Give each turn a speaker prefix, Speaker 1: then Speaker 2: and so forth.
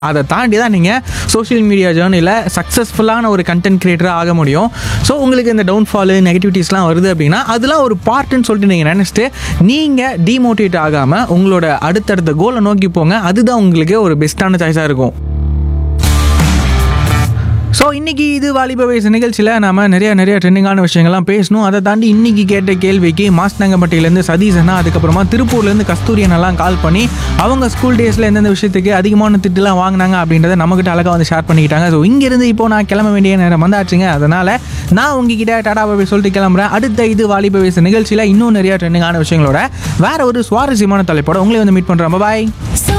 Speaker 1: அதை தாண்டி தான் நீங்கள் சோஷியல் மீடியா ஜேர்னியில் சக்ஸஸ்ஃபுல்லான ஒரு கண்டென்ட் கிரியேட்டராக ஆக முடியும் ஸோ உங்களுக்கு இந்த டவுன்ஃபாலு நெகட்டிவிட்டிஸ்லாம் வருது அப்படின்னா அதெல்லாம் ஒரு பார்ட்டுன்னு சொல்லிட்டு நீங்கள் நினச்சிட்டு நீங்கள் டிமோட்டிவேட் ஆகாமல் உங்களோட அடுத்தடுத்த கோலை நோக்கி போங்க அதுதான் உங்களுக்கு ஒரு பெஸ்ட்டான சாய்ஸாக இருக்கும் ஸோ இன்னைக்கு இது வாலிப வயசு நிகழ்ச்சியில் நாம நிறைய நிறைய ட்ரெண்டிங்கான விஷயங்கள்லாம் பேசணும் அதை தாண்டி இன்னைக்கு கேட்ட கேள்விக்கு மாஸ்தங்கப்பட்டியிலேருந்து சதீஷனா அதுக்கப்புறமா திருப்பூர்லேருந்து கஸ்தூரியனெல்லாம் கால் பண்ணி அவங்க ஸ்கூல் டேஸில் எந்தெந்த விஷயத்துக்கு அதிகமான திட்டுலாம் வாங்கினாங்க அப்படின்றத நம்மகிட்ட அழகாக வந்து ஷேர் பண்ணிக்கிட்டாங்க ஸோ இங்கேருந்து இப்போ நான் கிளம்ப வேண்டிய நேரம் வந்தாச்சுங்க அதனால் நான் உங்ககிட்ட டாடா பாபி சொல்லிட்டு கிளம்புறேன் அடுத்த இது வாலிப வயசு நிகழ்ச்சியில் இன்னும் நிறைய ட்ரெண்டிங்கான விஷயங்களோட வேற ஒரு சுவாரஸ்யமான தலைப்போட உங்களை வந்து மீட் பண்ணுறேன் பாய்
Speaker 2: So